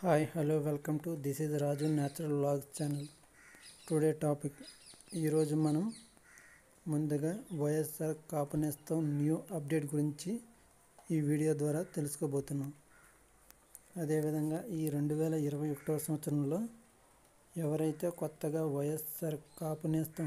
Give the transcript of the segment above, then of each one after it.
hi hello welcome to this is Raju natural vlogs channel today topic ఈరోజు మనం ముందుగా వైఎస్ఆర్ కాపు నేస్తం న్యూ అప్డేట్ గురించి ఈ వీడియో ద్వారా తెలుసుకోబోతున్నాం అదేవిధంగా ఈ రెండు వేల ఇరవై ఒకటవ సంవత్సరంలో ఎవరైతే కొత్తగా వైఎస్ఆర్ కాపు నేస్తం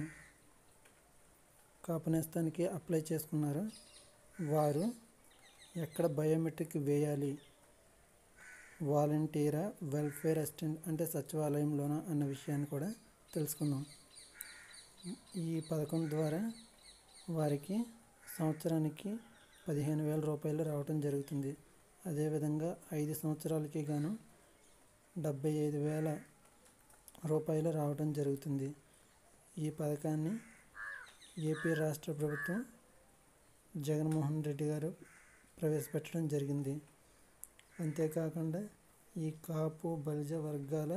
కాపు నేస్తానికి అప్లై చేసుకున్నారో వారు ఎక్కడ బయోమెట్రిక్ వేయాలి వాలంటీరా వెల్ఫేర్ అసిస్టెంట్ అంటే సచివాలయంలోనా అన్న విషయాన్ని కూడా తెలుసుకుందాం ఈ పథకం ద్వారా వారికి సంవత్సరానికి పదిహేను వేల రూపాయలు రావటం జరుగుతుంది అదేవిధంగా ఐదు సంవత్సరాలకి గాను డెబ్బై ఐదు వేల రూపాయలు రావటం జరుగుతుంది ఈ పథకాన్ని ఏపీ రాష్ట్ర ప్రభుత్వం జగన్మోహన్ రెడ్డి గారు ప్రవేశపెట్టడం జరిగింది అంతేకాకుండా ఈ కాపు బలిజ వర్గాల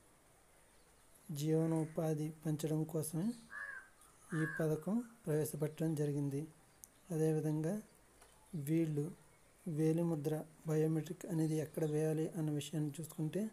జీవనోపాధి పెంచడం కోసమే ఈ పథకం ప్రవేశపెట్టడం జరిగింది అదేవిధంగా వీళ్ళు వేలిముద్ర బయోమెట్రిక్ అనేది ఎక్కడ వేయాలి అన్న విషయాన్ని చూసుకుంటే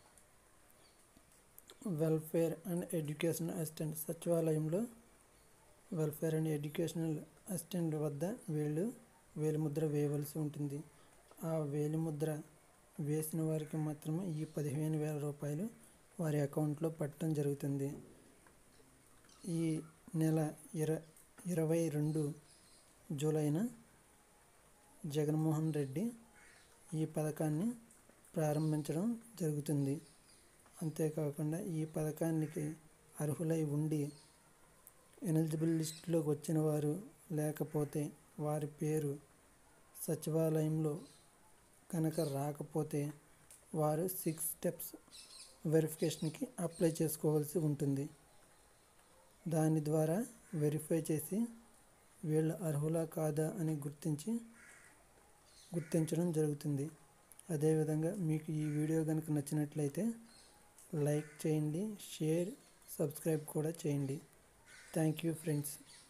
వెల్ఫేర్ అండ్ ఎడ్యుకేషన్ అసిస్టెంట్ సచివాలయంలో వెల్ఫేర్ అండ్ ఎడ్యుకేషనల్ అసిస్టెంట్ వద్ద వీళ్ళు వేలిముద్ర వేయవలసి ఉంటుంది ఆ వేలిముద్ర వేసిన వారికి మాత్రమే ఈ పదిహేను వేల రూపాయలు వారి అకౌంట్లో పట్టడం జరుగుతుంది ఈ నెల ఇర ఇరవై రెండు జూలైన జగన్మోహన్ రెడ్డి ఈ పథకాన్ని ప్రారంభించడం జరుగుతుంది అంతేకాకుండా ఈ పథకానికి అర్హులై ఉండి ఎలిజిబుల్ లిస్టులోకి వచ్చిన వారు లేకపోతే వారి పేరు సచివాలయంలో కనుక రాకపోతే వారు సిక్స్ స్టెప్స్ వెరిఫికేషన్కి అప్లై చేసుకోవాల్సి ఉంటుంది దాని ద్వారా వెరిఫై చేసి వీళ్ళ అర్హులా కాదా అని గుర్తించి గుర్తించడం జరుగుతుంది అదేవిధంగా మీకు ఈ వీడియో కనుక నచ్చినట్లయితే లైక్ చేయండి షేర్ సబ్స్క్రైబ్ కూడా చేయండి థ్యాంక్ యూ ఫ్రెండ్స్